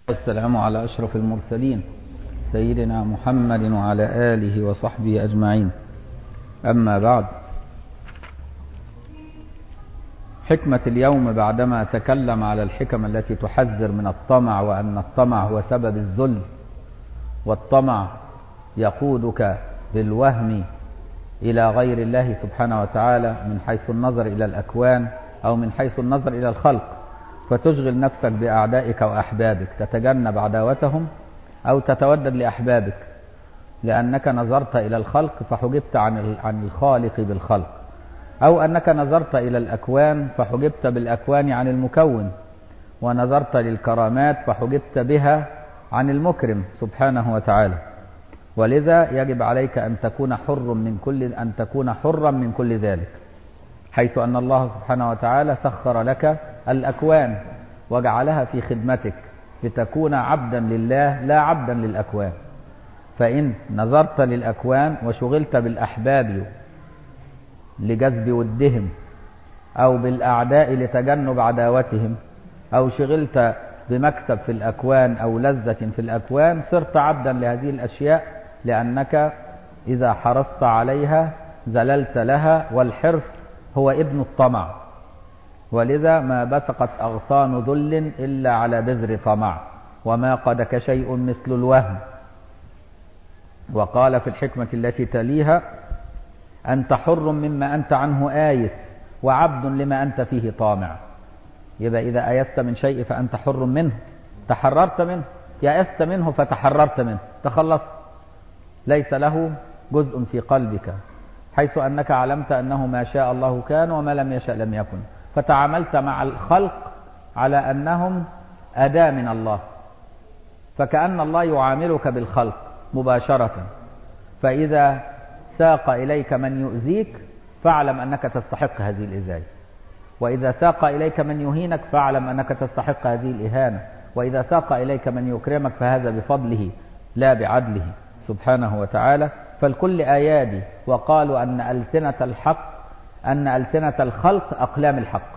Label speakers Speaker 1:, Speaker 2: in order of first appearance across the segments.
Speaker 1: والسلام على أشرف المرسلين سيدنا محمد وعلى آله وصحبه أجمعين أما بعد حكمة اليوم بعدما تكلم على الحكم التي تحذر من الطمع وأن الطمع هو سبب الذل والطمع يقودك بالوهم إلى غير الله سبحانه وتعالى من حيث النظر إلى الأكوان أو من حيث النظر إلى الخلق فتشغل نفسك بأعدائك وأحبابك تتجنب عداوتهم أو تتودد لأحبابك لأنك نظرت إلى الخلق فحجبت عن عن الخالق بالخلق أو أنك نظرت إلى الأكوان فحجبت بالأكوان عن المكون ونظرت للكرامات فحجبت بها عن المكرم سبحانه وتعالى ولذا يجب عليك أن تكون حر من كل أن تكون حرا من كل ذلك حيث أن الله سبحانه وتعالى سخر لك الأكوان وجعلها في خدمتك لتكون عبدا لله لا عبدا للأكوان فإن نظرت للأكوان وشغلت بالأحباب لجذب ودهم أو بالأعداء لتجنب عداوتهم أو شغلت بمكسب في الأكوان أو لذة في الأكوان صرت عبدا لهذه الأشياء لأنك إذا حرصت عليها زللت لها والحرص هو ابن الطمع ولذا ما بثقت أغصان ذل إلا على بذر طمع وما قدك شيء مثل الوهم وقال في الحكمة التي تليها أنت حر مما أنت عنه آيس وعبد لما أنت فيه طامع يبقى إذا آيست من شيء فأنت حر منه تحررت منه يأست منه فتحررت منه تخلصت ليس له جزء في قلبك حيث أنك علمت أنه ما شاء الله كان وما لم يشاء لم يكن فتعاملت مع الخلق على أنهم أداة من الله فكأن الله يعاملك بالخلق مباشرة فإذا ساق إليك من يؤذيك فاعلم أنك تستحق هذه الإزاية وإذا ساق إليك من يهينك فاعلم أنك تستحق هذه الإهانة وإذا ساق إليك من يكرمك فهذا بفضله لا بعدله سبحانه وتعالى فالكل آيادي وقالوا أن ألسنة الحق أن ألسنة الخلق أقلام الحق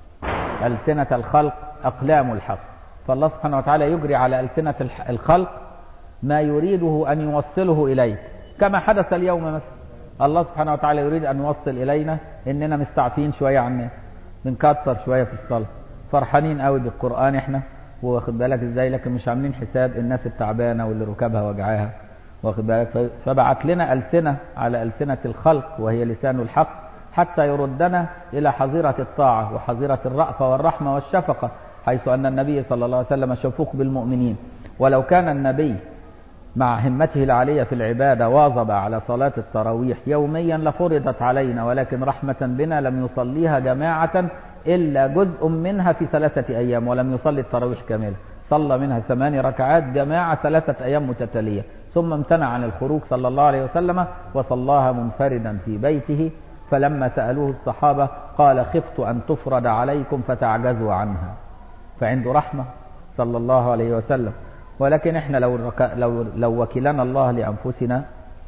Speaker 1: ألسنة الخلق أقلام الحق فالله سبحانه وتعالى يجري على ألسنة الخلق ما يريده أن يوصله إليك كما حدث اليوم مثلا الله سبحانه وتعالى يريد أن يوصل إلينا إننا مستعفين شوية عن الناس بنكتر شوية في الصلاة فرحانين قوي بالقرآن إحنا واخد بالك إزاي لكن مش عاملين حساب الناس التعبانة واللي ركبها وجعاها واخد بالك فبعت لنا ألسنة على ألسنة الخلق وهي لسان الحق حتى يردنا إلى حظيرة الطاعة وحظيرة الرأفة والرحمة والشفقة حيث أن النبي صلى الله عليه وسلم شفوق بالمؤمنين ولو كان النبي مع همته العالية في العبادة واظب على صلاة التراويح يوميا لفرضت علينا ولكن رحمة بنا لم يصليها جماعة إلا جزء منها في ثلاثة أيام ولم يصلي التراويح كاملة صلى منها ثماني ركعات جماعة ثلاثة أيام متتالية ثم امتنع عن الخروج صلى الله عليه وسلم وصلاها منفردا في بيته فلما سألوه الصحابة قال خفت أن تفرض عليكم فتعجزوا عنها فعنده رحمة صلى الله عليه وسلم ولكن احنا لو لو لو وكلنا الله لانفسنا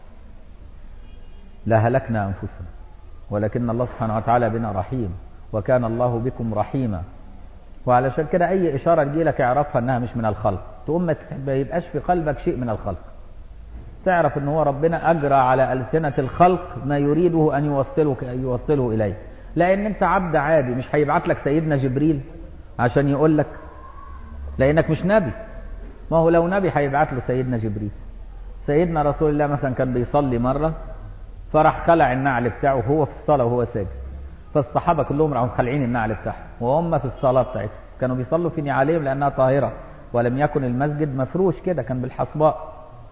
Speaker 1: لهلكنا انفسنا ولكن الله سبحانه وتعالى بنا رحيم وكان الله بكم رحيما وعلشان كده اي اشاره تجي لك اعرفها انها مش من الخلق تقوم ما يبقاش في قلبك شيء من الخلق تعرف ان هو ربنا اجرى على السنه الخلق ما يريده ان يوصله يوصله اليه لان انت عبد عادي مش هيبعت لك سيدنا جبريل عشان يقول لك لانك مش نبي ما هو لو نبي هيبعت له سيدنا جبريل سيدنا رسول الله مثلا كان بيصلي مرة فراح خلع النعل بتاعه وهو في الصلاة وهو ساجد فالصحابة كلهم راحوا خلعين النعل بتاعهم وهم في الصلاة بتاعتهم كانوا بيصلوا في نعالهم لأنها طاهرة ولم يكن المسجد مفروش كده كان بالحصباء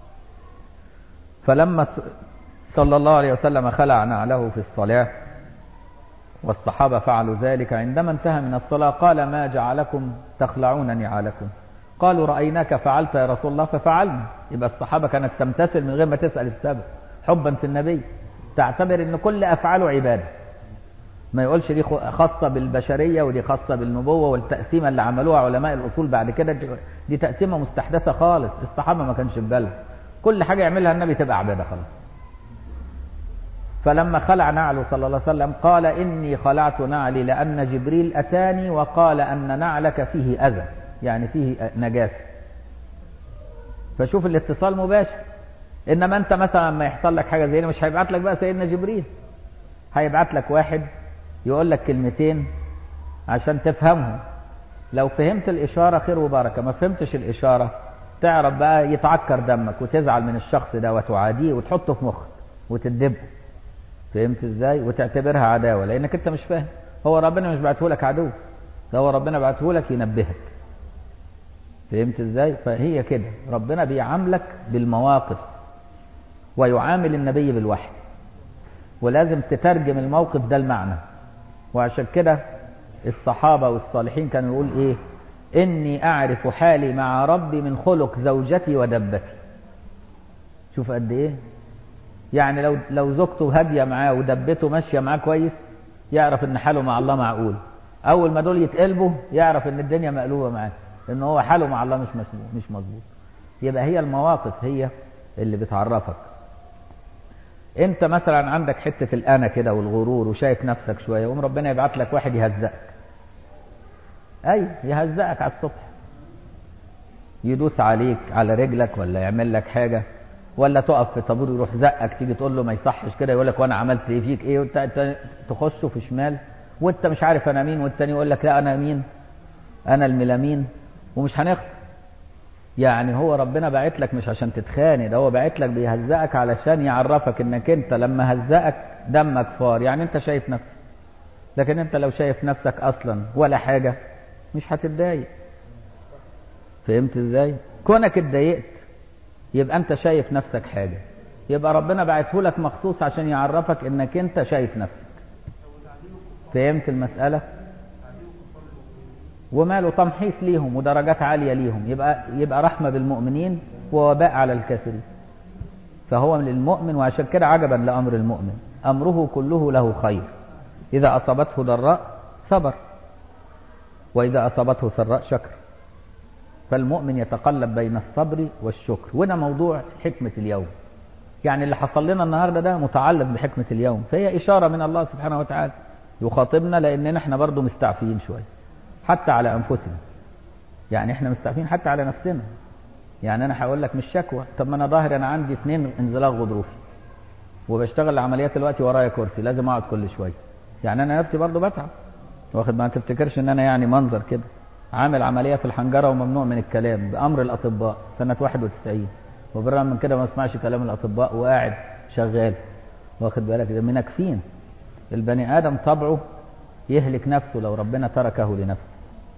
Speaker 1: فلما صلى الله عليه وسلم خلع نعله في الصلاة والصحابة فعلوا ذلك عندما انتهى من الصلاة قال ما جعلكم تخلعون نعالكم قالوا رأيناك فعلت يا رسول الله ففعلنا يبقى الصحابة كانت تمتثل من غير ما تسأل السبب حبا في النبي تعتبر ان كل أفعاله عبادة ما يقولش دي خاصة بالبشرية ودي خاصة بالنبوة والتقسيمة اللي عملوها علماء الأصول بعد كده دي تقسيمة مستحدثة خالص الصحابة ما كانش في بالهم كل حاجة يعملها النبي تبقى عبادة خلاص فلما خلع نعله صلى الله عليه وسلم قال إني خلعت نعلي لأن جبريل أتاني وقال أن نعلك فيه أذى يعني فيه نجاسة فشوف الاتصال مباشر انما انت مثلا لما يحصل لك حاجه زي دي مش هيبعت لك بقى سيدنا جبريل هيبعت لك واحد يقول لك كلمتين عشان تفهمهم لو فهمت الاشاره خير وبركه ما فهمتش الاشاره تعرف بقى يتعكر دمك وتزعل من الشخص ده وتعاديه وتحطه في مخك وتدبه فهمت ازاي وتعتبرها عداوه لانك انت مش فاهم هو ربنا مش بعته لك عدو ده هو ربنا بعته لك ينبهك فهمت ازاي فهي كده ربنا بيعاملك بالمواقف ويعامل النبي بالوحي ولازم تترجم الموقف ده المعنى وعشان كده الصحابة والصالحين كانوا يقول ايه اني اعرف حالي مع ربي من خلق زوجتي ودبتي شوف قد ايه يعني لو لو زوجته هاديه معاه ودبته ماشيه معاه كويس يعرف ان حاله مع الله معقول اول ما دول يتقلبوا يعرف ان الدنيا مقلوبه معاه ان هو حاله مع الله مش مظبوط مش مظبوط يبقى هي المواقف هي اللي بتعرفك انت مثلا عندك حته الانا كده والغرور وشايف نفسك شويه يقوم ربنا يبعت لك واحد يهزقك اي يهزقك على الصبح يدوس عليك على رجلك ولا يعمل لك حاجه ولا تقف في طابور يروح زقك تيجي تقول له ما يصحش كده يقول لك وانا عملت ايه فيك ايه وانت تخشه في شمال وانت مش عارف انا مين والتاني يقول لك لا انا مين انا الميلامين ومش هنخسر يعني هو ربنا باعت لك مش عشان تتخانق ده هو باعت لك بيهزقك علشان يعرفك انك انت لما هزقك دمك فار يعني انت شايف نفسك لكن انت لو شايف نفسك اصلا ولا حاجه مش هتتضايق فهمت ازاي كونك اتضايقت يبقى انت شايف نفسك حاجه يبقى ربنا بعته لك مخصوص عشان يعرفك انك انت شايف نفسك فهمت المساله وماله تمحيص ليهم ودرجات عاليه ليهم يبقى يبقى رحمه بالمؤمنين ووباء على الكافرين فهو للمؤمن وعشان كده عجبا لامر المؤمن امره كله له خير اذا اصابته ضراء صبر واذا اصابته سراء شكر فالمؤمن يتقلب بين الصبر والشكر وده موضوع حكمة اليوم يعني اللي حصل لنا النهاردة ده متعلق بحكمة اليوم فهي إشارة من الله سبحانه وتعالى يخاطبنا لأننا احنا برضو مستعفين شوية حتى على أنفسنا يعني احنا مستعفين حتى على نفسنا يعني أنا هقول لك مش شكوى طب ما أنا ظاهر أنا عندي اثنين انزلاق غضروفي وبشتغل العمليات دلوقتي ورايا كرسي لازم أقعد كل شوية يعني أنا نفسي برضو بتعب واخد ما تفتكرش إن أنا يعني منظر كده عامل عملية في الحنجرة وممنوع من الكلام بأمر الأطباء سنة 91 وبالرغم من كده ما اسمعش كلام الأطباء وقاعد شغال واخد بالك ده منكفين البني آدم طبعه يهلك نفسه لو ربنا تركه لنفسه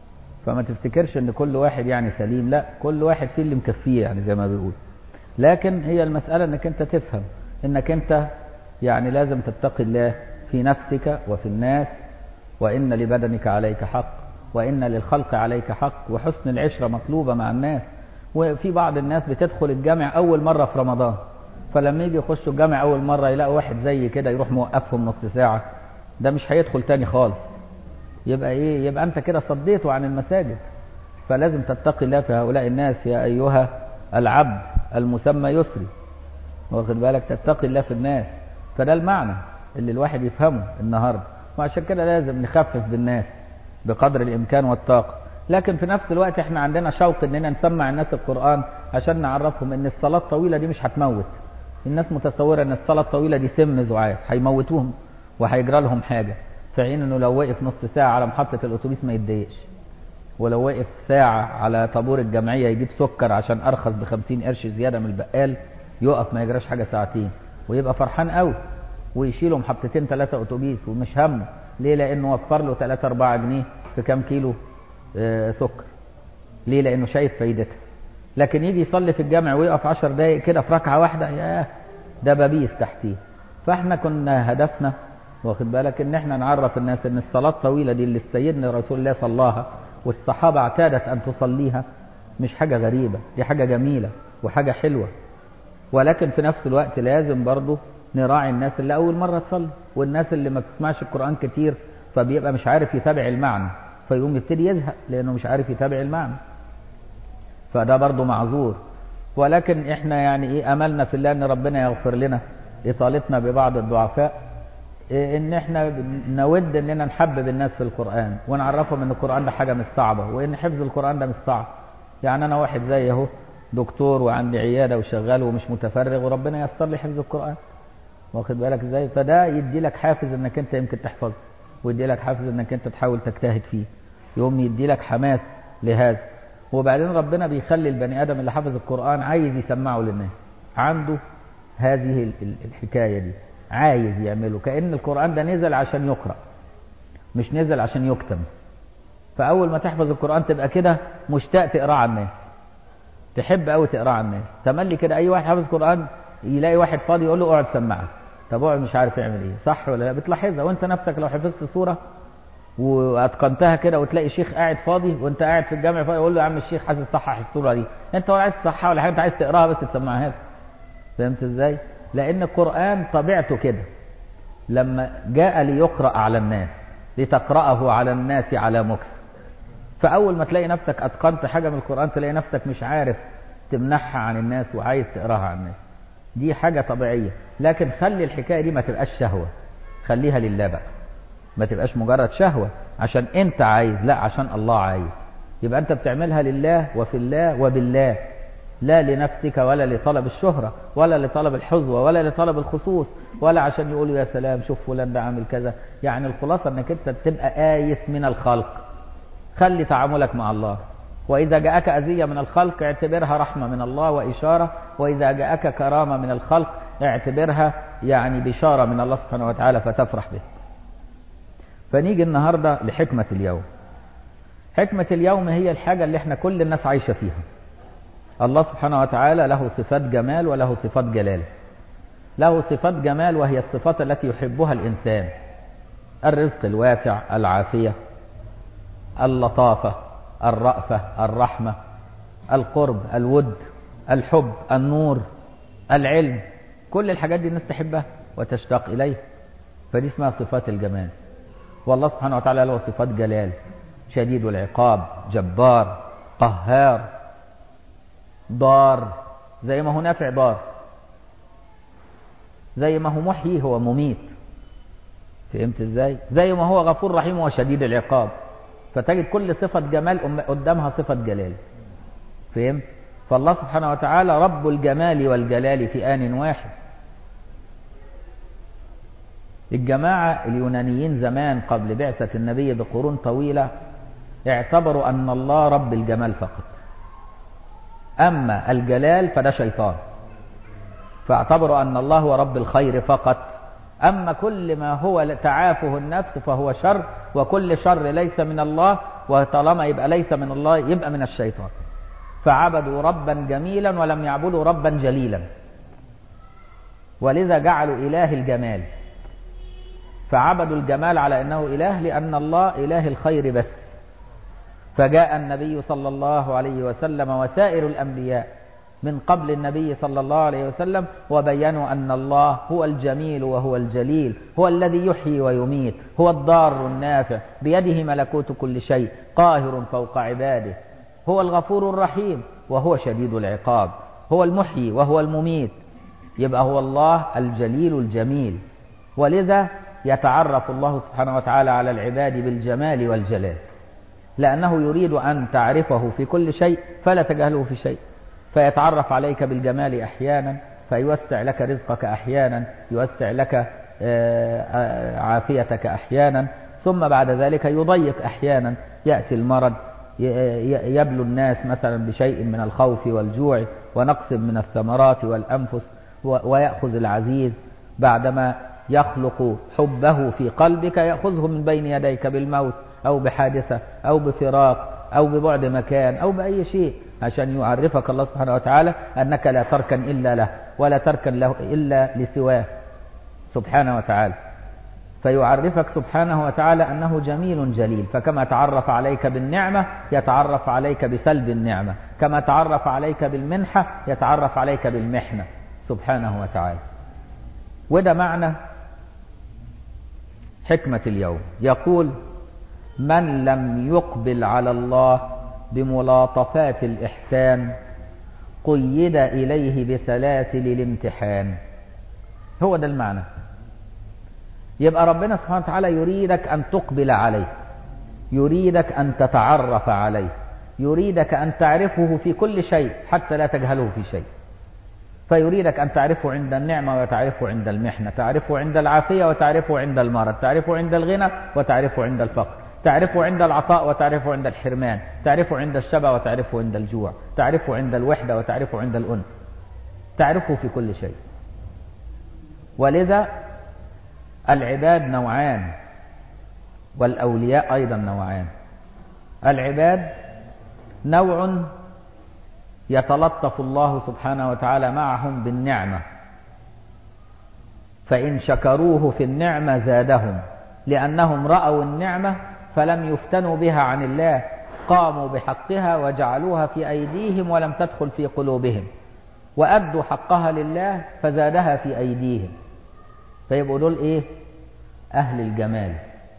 Speaker 1: فما تفتكرش ان كل واحد يعني سليم لا كل واحد فيه اللي مكفيه يعني زي ما بيقول لكن هي المسألة انك انت تفهم انك انت يعني لازم تتقي الله في نفسك وفي الناس وإن لبدنك عليك حق وإن للخلق عليك حق وحسن العشرة مطلوبة مع الناس وفي بعض الناس بتدخل الجامع أول مرة في رمضان فلما يجي يخشوا الجامع أول مرة يلاقوا واحد زي كده يروح موقفهم نص ساعة ده مش هيدخل تاني خالص يبقى إيه يبقى أنت كده صديته عن المساجد فلازم تتقي الله في هؤلاء الناس يا أيها العبد المسمى يسري واخد بالك تتقي الله في الناس فده المعنى اللي الواحد يفهمه النهارده وعشان كده لازم نخفف بالناس بقدر الامكان والطاقه لكن في نفس الوقت احنا عندنا شوق اننا نسمع الناس القران عشان نعرفهم ان الصلاه الطويله دي مش هتموت الناس متصوره ان الصلاه الطويله دي سم زعاف هيموتوهم وهيجرى لهم حاجه في حين انه لو وقف نص ساعه على محطه الاتوبيس ما يتضايقش ولو وقف ساعة على طابور الجمعية يجيب سكر عشان أرخص بخمسين قرش زيادة من البقال يقف ما يجراش حاجة ساعتين ويبقى فرحان قوي ويشيله محطتين ثلاثة أتوبيس ومش همه ليه لأنه وفر له 3 4 جنيه في كام كيلو آه سكر ليه لأنه شايف فايدتها لكن يجي يصلي في الجامع ويقف 10 دقايق كده في ركعة واحدة ياه ده بابيس تحتيه فاحنا كنا هدفنا واخد بالك ان احنا نعرف الناس ان الصلاة الطويلة دي اللي سيدنا رسول الله صلاها والصحابة اعتادت ان تصليها مش حاجة غريبة دي حاجة جميلة وحاجة حلوة ولكن في نفس الوقت لازم برضه نراعي الناس اللي أول مرة تصلي والناس اللي ما بتسمعش القرآن كتير فبيبقى مش عارف يتابع المعنى فيقوم يبتدي يزهق لأنه مش عارف يتابع المعنى فده برضه معذور ولكن احنا يعني ايه املنا في الله ان ربنا يغفر لنا اطالتنا ببعض الضعفاء إيه ان احنا نود اننا نحبب الناس في القران ونعرفهم ان القران ده حاجه مش صعبه وان حفظ القران ده مش صعب يعني انا واحد زي اهو دكتور وعندي عيادة وشغال ومش متفرغ وربنا ييسر لي حفظ القرآن واخد بالك ازاي فده يدي لك حافز انك انت يمكن تحفظه ويدي لك حافز انك انت تحاول تجتهد فيه يقوم يدي لك حماس لهذا وبعدين ربنا بيخلي البني ادم اللي حفظ القرآن عايز يسمعه للناس عنده هذه الحكاية دي عايز يعمله كأن القرآن ده نزل عشان يقرأ مش نزل عشان يكتم فأول ما تحفظ القرآن تبقى كده مشتاق تقرأ على الناس تحب قوي تقرأ على الناس تملي كده أي واحد حافظ قرآن يلاقي واحد فاضي يقول له اقعد سمعها طب اقعد مش عارف يعمل ايه صح ولا لا بتلاحظها وانت نفسك لو حفظت سورة واتقنتها كده وتلاقي شيخ قاعد فاضي وانت قاعد في الجامع فاضي يقول له يا عم الشيخ عايز تصحح السورة دي انت ولا عايز تصححها ولا حاجة انت عايز تقراها بس تسمعها فهمت ازاي لان القرآن طبيعته كده لما جاء ليقرأ على الناس لتقرأه على الناس على مكث فأول ما تلاقي نفسك أتقنت حاجة من القرآن تلاقي نفسك مش عارف تمنحها عن الناس وعايز تقراها عن الناس دي حاجة طبيعية لكن خلي الحكاية دي ما تبقاش شهوة خليها لله بقى ما تبقاش مجرد شهوة عشان انت عايز لا عشان الله عايز يبقى انت بتعملها لله وفي الله وبالله لا لنفسك ولا لطلب الشهرة ولا لطلب الحظوة ولا لطلب الخصوص ولا عشان يقولوا يا سلام شوف فلان ده عامل كذا يعني الخلاصة انك انت تبقى آيس من الخلق خلي تعاملك مع الله وإذا جاءك أذية من الخلق اعتبرها رحمة من الله وإشارة وإذا جاءك كرامة من الخلق اعتبرها يعني بشارة من الله سبحانه وتعالى فتفرح به فنيجي النهاردة لحكمة اليوم حكمة اليوم هي الحاجة اللي احنا كل الناس عايشة فيها الله سبحانه وتعالى له صفات جمال وله صفات جلال له صفات جمال وهي الصفات التي يحبها الإنسان الرزق الواسع العافية اللطافة الرأفة الرحمة القرب الود الحب النور العلم كل الحاجات دي الناس تحبها وتشتاق إليه فدي اسمها صفات الجمال والله سبحانه وتعالى له صفات جلال شديد العقاب جبار قهار ضار زي ما هو نافع ضار زي ما هو محيي هو مميت فهمت ازاي زي ما هو غفور رحيم وشديد العقاب فتجد كل صفة جمال قدامها صفة جلال فهمت فالله سبحانه وتعالى رب الجمال والجلال في آن واحد الجماعة اليونانيين زمان قبل بعثة النبي بقرون طويلة اعتبروا أن الله رب الجمال فقط أما الجلال فده شيطان فاعتبروا أن الله هو رب الخير فقط أما كل ما هو تعافه النفس فهو شر وكل شر ليس من الله وطالما يبقى ليس من الله يبقى من الشيطان فعبدوا ربا جميلا ولم يعبدوا ربا جليلا ولذا جعلوا إله الجمال فعبدوا الجمال على أنه إله لأن الله إله الخير بس فجاء النبي صلى الله عليه وسلم وسائر الأنبياء من قبل النبي صلى الله عليه وسلم وبينوا أن الله هو الجميل وهو الجليل هو الذي يحيي ويميت هو الضار النافع بيده ملكوت كل شيء قاهر فوق عباده هو الغفور الرحيم وهو شديد العقاب هو المحيي وهو المميت يبقى هو الله الجليل الجميل ولذا يتعرف الله سبحانه وتعالى على العباد بالجمال والجلال لأنه يريد أن تعرفه في كل شيء فلا تجهله في شيء فيتعرف عليك بالجمال أحيانا فيوسع لك رزقك أحيانا يوسع لك عافيتك أحيانا ثم بعد ذلك يضيق أحيانا يأتي المرض يبلو الناس مثلا بشيء من الخوف والجوع ونقص من الثمرات والأنفس ويأخذ العزيز بعدما يخلق حبه في قلبك يأخذه من بين يديك بالموت أو بحادثة أو بفراق أو ببعد مكان أو بأي شيء عشان يعرفك الله سبحانه وتعالى أنك لا تركن إلا له ولا تركن له إلا لسواه سبحانه وتعالى فيعرفك سبحانه وتعالى أنه جميل جليل فكما تعرف عليك بالنعمة يتعرف عليك بسلب النعمة كما تعرف عليك بالمنحة يتعرف عليك بالمحنة سبحانه وتعالى وده معنى حكمة اليوم يقول من لم يقبل على الله بملاطفات الإحسان قيد إليه بسلاسل الامتحان هو ده المعنى يبقى ربنا سبحانه وتعالى يريدك أن تقبل عليه يريدك أن تتعرف عليه يريدك أن تعرفه في كل شيء حتى لا تجهله في شيء فيريدك أن تعرفه عند النعمة وتعرفه عند المحنة تعرفه عند العافية وتعرفه عند المرض تعرفه عند الغنى وتعرفه عند الفقر تعرفه عند العطاء وتعرفه عند الحرمان تعرفه عند الشبع وتعرفه عند الجوع تعرفه عند الوحدة وتعرفه عند الأنس تعرفه في كل شيء ولذا العباد نوعان والأولياء أيضا نوعان العباد نوع يتلطف الله سبحانه وتعالى معهم بالنعمة فإن شكروه في النعمة زادهم لأنهم رأوا النعمة فلم يفتنوا بها عن الله قاموا بحقها وجعلوها في أيديهم ولم تدخل في قلوبهم وأدوا حقها لله فزادها في أيديهم فيبقوا دول إيه أهل الجمال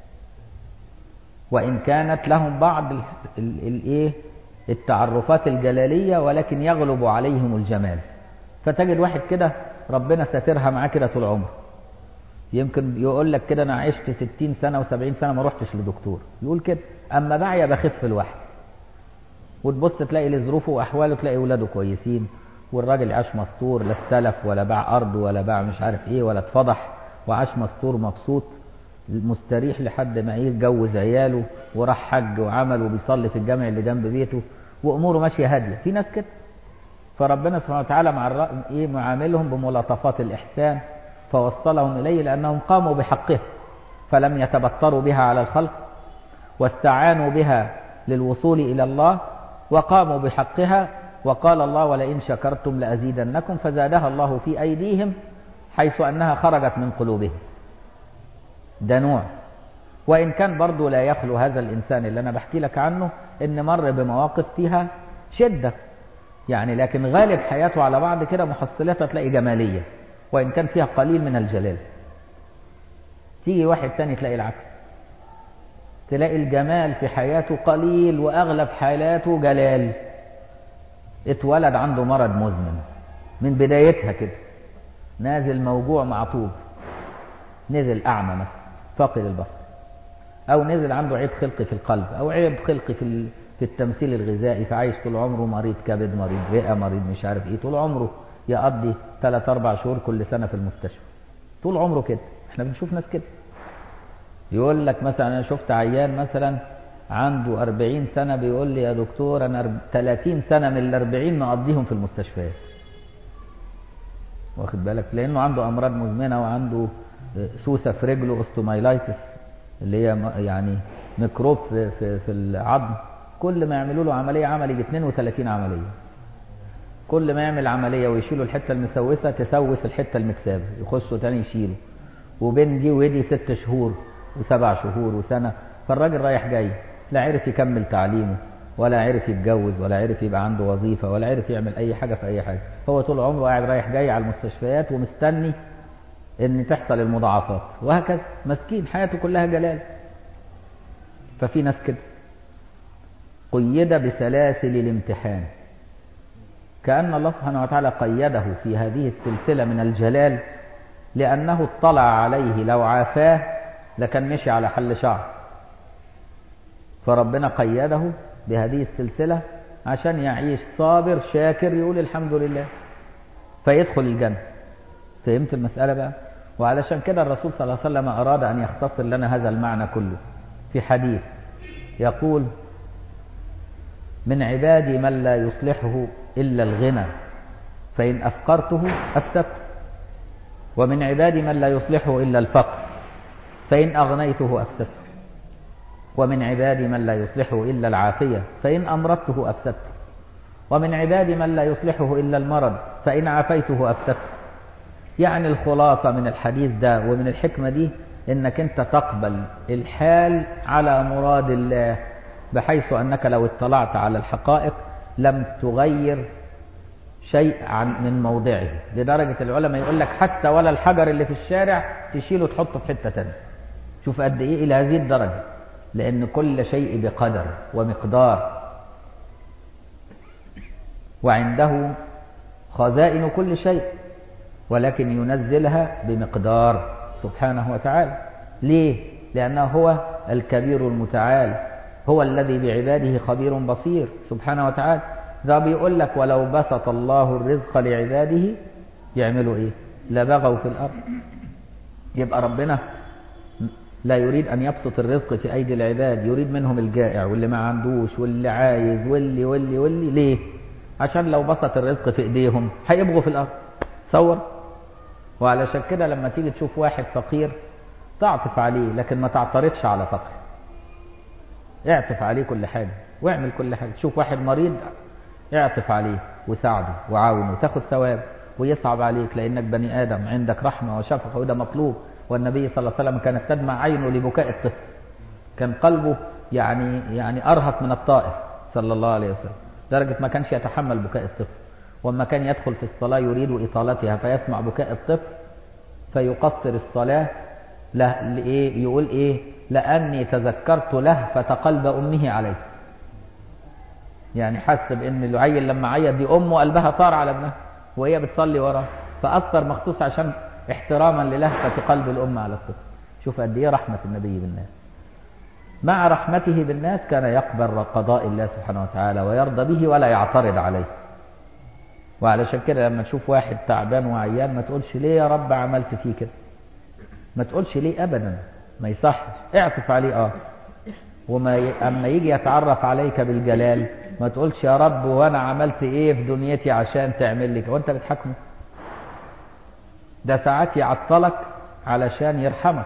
Speaker 1: وإن كانت لهم بعض الإيه التعرفات الجلالية ولكن يغلب عليهم الجمال فتجد واحد كده ربنا ساترها معاه كده طول عمره يمكن يقول لك كده انا عشت 60 سنه و70 سنه ما رحتش لدكتور يقول كده اما بعيا بخف لوحدي وتبص تلاقي لظروفه واحواله تلاقي اولاده كويسين والراجل عاش مستور لا استلف ولا باع ارض ولا باع مش عارف ايه ولا اتفضح وعاش مستور مبسوط مستريح لحد ما ايه اتجوز عياله وراح حج وعمل وبيصلي في الجامع اللي جنب بيته واموره ماشيه هاديه في ناس كده فربنا سبحانه وتعالى مع الرأي ايه معاملهم بملاطفات الاحسان فوصلهم اليه لانهم قاموا بحقه فلم يتبطروا بها على الخلق واستعانوا بها للوصول الى الله وقاموا بحقها وقال الله ولئن شكرتم لازيدنكم فزادها الله في ايديهم حيث انها خرجت من قلوبهم ده نوع وإن كان برضه لا يخلو هذا الإنسان اللي أنا بحكي لك عنه إن مر بمواقف فيها شدة يعني لكن غالب حياته على بعض كده محصلاتها تلاقي جمالية وإن كان فيها قليل من الجلال تيجي واحد تاني تلاقي العكس تلاقي الجمال في حياته قليل وأغلب حالاته جلال اتولد عنده مرض مزمن من بدايتها كده نازل موجوع معطوب نزل أعمى مثلا فاقد البصر أو نزل عنده عيب خلقي في القلب أو عيب خلقي في في التمثيل الغذائي فعايش طول عمره مريض كبد مريض رئة مريض مش عارف إيه طول عمره يقضي ثلاث أربع شهور كل سنة في المستشفى طول عمره كده احنا بنشوف ناس كده يقول لك مثلا أنا شفت عيان مثلا عنده 40 سنة بيقول لي يا دكتور أنا 30 سنة من ال 40 مقضيهم في المستشفيات واخد بالك لأنه عنده أمراض مزمنة وعنده سوسة في رجله اوستومايلايتس اللي هي يعني ميكروب في, في, في العظم كل ما يعملوا له عملية عمل يجي 32 عملية كل ما يعمل عملية ويشيلوا الحتة المسوسة تسوس الحتة المكسابة يخشوا تاني يشيلوا وبين دي ودي ست شهور وسبع شهور وسنة فالراجل رايح جاي لا عرف يكمل تعليمه ولا عرف يتجوز ولا عرف يبقى عنده وظيفة ولا عرف يعمل أي حاجة في أي حاجة هو طول عمره قاعد رايح جاي على المستشفيات ومستني ان تحصل المضاعفات وهكذا مسكين حياته كلها جلال ففي ناس كده قيد بسلاسل الامتحان كأن الله سبحانه وتعالى قيده في هذه السلسلة من الجلال لأنه اطلع عليه لو عافاه لكان مشي على حل شعر فربنا قيده بهذه السلسلة عشان يعيش صابر شاكر يقول الحمد لله فيدخل الجنة فهمت المسألة بقى وعلشان كده الرسول صلى الله عليه وسلم أراد أن يختصر لنا هذا المعنى كله في حديث يقول من عبادي من لا يصلحه إلا الغنى فإن أفقرته أفسدته ومن عبادي من لا يصلحه إلا الفقر فإن أغنيته أفسدته ومن عبادي من لا يصلحه إلا العافية فإن أمرضته أفسدته ومن عبادي من لا يصلحه إلا المرض فإن عافيته أفسدته يعني الخلاصة من الحديث ده ومن الحكمة دي انك انت تقبل الحال على مراد الله بحيث انك لو اطلعت على الحقائق لم تغير شيء عن من موضعه لدرجة العلماء يقول لك حتى ولا الحجر اللي في الشارع تشيله تحطه في حتة تانية شوف قد ايه الى هذه الدرجة لان كل شيء بقدر ومقدار وعنده خزائن كل شيء ولكن ينزلها بمقدار سبحانه وتعالى ليه لأنه هو الكبير المتعال هو الذي بعباده خبير بصير سبحانه وتعالى ده بيقول لك ولو بسط الله الرزق لعباده يعملوا ايه لبغوا في الارض يبقى ربنا لا يريد ان يبسط الرزق في ايدي العباد يريد منهم الجائع واللي ما عندوش واللي عايز واللي واللي واللي ليه عشان لو بسط الرزق في ايديهم هيبغوا في الارض تصور وعلشان كده لما تيجي تشوف واحد فقير تعطف عليه لكن ما تعترضش على فقره اعطف عليه كل حاجة واعمل كل حاجة تشوف واحد مريض اعطف عليه وساعده وعاونه وتاخد ثواب ويصعب عليك لأنك بني آدم عندك رحمة وشفقة وده مطلوب والنبي صلى الله عليه وسلم كانت تدمع عينه لبكاء الطفل كان قلبه يعني يعني أرهق من الطائف صلى الله عليه وسلم درجة ما كانش يتحمل بكاء الطفل وما كان يدخل في الصلاة يريد إطالتها فيسمع بكاء الطفل فيقصر الصلاة له لإيه يقول إيه لأني تذكرت له فتقلب أمه عليه يعني حس بأن العيل لما عيط دي أمه قلبها طار على ابنها وهي بتصلي وراه فأثر مخصوص عشان احتراما للهفة قلب الأم على الطفل شوف قد إيه رحمة النبي بالناس مع رحمته بالناس كان يقبل قضاء الله سبحانه وتعالى ويرضى به ولا يعترض عليه وعلشان كده لما تشوف واحد تعبان وعيان ما تقولش ليه يا رب عملت فيه كده ما تقولش ليه ابدا ما يصحش اعطف عليه اه وما ي... اما يجي يتعرف عليك بالجلال ما تقولش يا رب وانا عملت ايه في دنيتي عشان تعمل لي وانت بتحاكمه ده ساعات يعطلك علشان يرحمك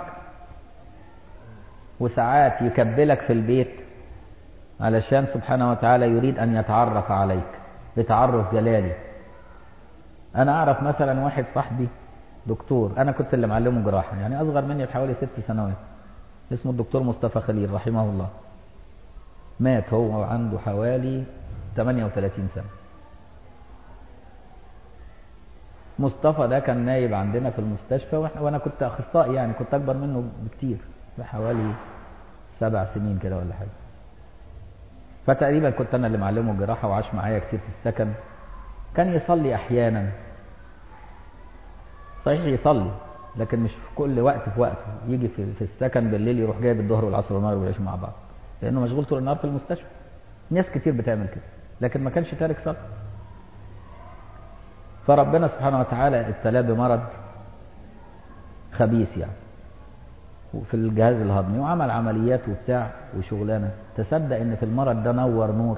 Speaker 1: وساعات يكبلك في البيت علشان سبحانه وتعالى يريد ان يتعرف عليك بتعرف جلالي انا اعرف مثلا واحد صاحبي دكتور انا كنت اللي معلمه جراحه يعني اصغر مني بحوالي ست سنوات اسمه الدكتور مصطفى خليل رحمه الله مات هو عنده حوالي 38 سنه مصطفى ده كان نايب عندنا في المستشفى وانا كنت اخصائي يعني كنت اكبر منه بكتير بحوالي سبع سنين كده ولا حاجه فتقريبا كنت انا اللي معلمه الجراحه وعاش معايا كتير في السكن كان يصلي احيانا صحيح يصلي لكن مش في كل وقت في وقته يجي في, في السكن بالليل يروح جايب الظهر والعصر والمغرب ويعيشوا مع بعض لانه مشغول طول النهار في المستشفى ناس كتير بتعمل كده لكن ما كانش تارك صلاه فربنا سبحانه وتعالى ابتلاه بمرض خبيث يعني وفي الجهاز الهضمي وعمل عمليات وبتاع وشغلانه تصدق ان في المرض ده نور نور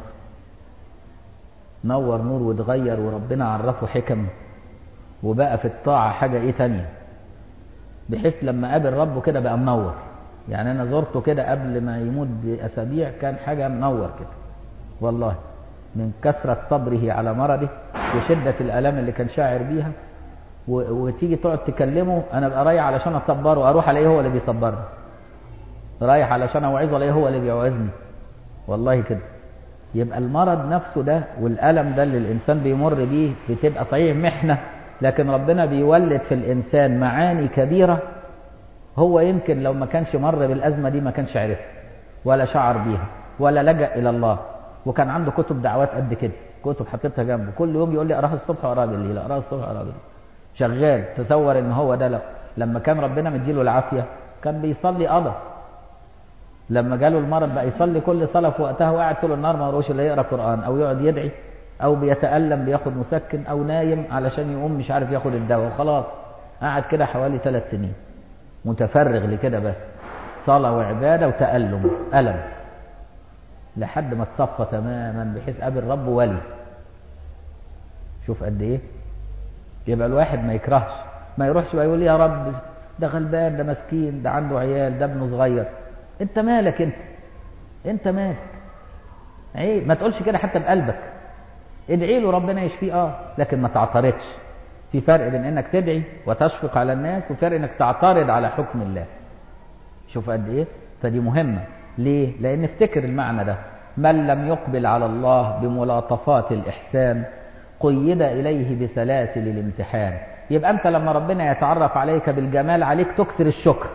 Speaker 1: نور نور واتغير وربنا عرفه حكم وبقى في الطاعة حاجة ايه تانية بحيث لما قابل ربه كده بقى منور يعني انا زرته كده قبل ما يموت باسابيع كان حاجة منور كده والله من كثرة صبره على مرضه وشدة الالام اللي كان شاعر بيها و... وتيجي تقعد تكلمه انا بقى رايح علشان اصبره اروح الاقيه هو اللي بيصبرني رايح علشان اوعظه الاقيه هو اللي بيوعظني والله كده يبقى المرض نفسه ده والالم ده اللي الانسان بيمر بيه بتبقى صحيح محنه لكن ربنا بيولد في الإنسان معاني كبيرة هو يمكن لو ما كانش مر بالأزمة دي ما كانش عرفها ولا شعر بيها ولا لجأ إلى الله وكان عنده كتب دعوات قد كده كتب حطيتها جنبه كل يوم يقول لي اقراها الصبح واقراها بالليل اقراها الصبح واقراها بالليل شغال تصور ان هو ده لو لما كان ربنا مديله العافيه كان بيصلي قضى لما جاله المرض بقى يصلي كل صلاه في وقتها وقاعد طول النهار ما يقراش الا يقرا قران او يقعد يدعي او بيتألم بياخد مسكن او نايم علشان يقوم مش عارف ياخد الدواء وخلاص قعد كده حوالي ثلاث سنين متفرغ لكده بس صلاة وعبادة وتألم ألم لحد ما اتصفى تماما بحيث قابل ربه ولي شوف قد ايه يبقى الواحد ما يكرهش ما يروحش بقى يقول يا رب ده غلبان ده مسكين ده عنده عيال ده ابنه صغير انت مالك انت انت مالك عيب ما تقولش كده حتى بقلبك ادعي له ربنا يشفيه اه لكن ما تعترضش في فرق بين انك تدعي وتشفق على الناس وفرق انك تعترض على حكم الله شوف قد ايه فدي مهمه ليه لان افتكر المعنى ده من لم يقبل على الله بملاطفات الاحسان قيد اليه بسلاسل الامتحان يبقى انت لما ربنا يتعرف عليك بالجمال عليك تكثر الشكر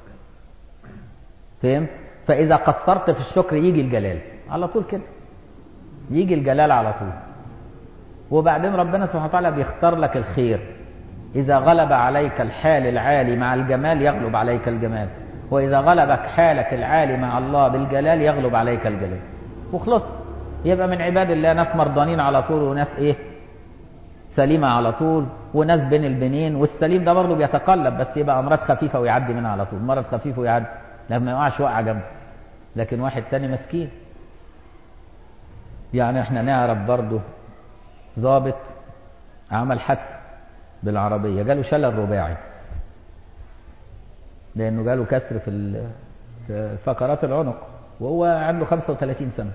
Speaker 1: فهمت فاذا قصرت في الشكر يجي الجلال على طول كده يجي الجلال على طول وبعدين ربنا سبحانه وتعالى بيختار لك الخير إذا غلب عليك الحال العالي مع الجمال يغلب عليك الجمال وإذا غلبك حالك العالي مع الله بالجلال يغلب عليك الجلال وخلصت يبقى من عباد الله ناس مرضانين على طول وناس ايه سليمة على طول وناس بين البنين والسليم ده برضه بيتقلب بس يبقى أمراض خفيفة ويعدي منها على طول مرض خفيف ويعدي لما يقعش وقع جنبه لكن واحد تاني مسكين يعني احنا نعرف برضه ضابط عمل حادثة بالعربية جاله شلل رباعي لأنه جاله كسر في في فقرات العنق وهو عنده 35 سنة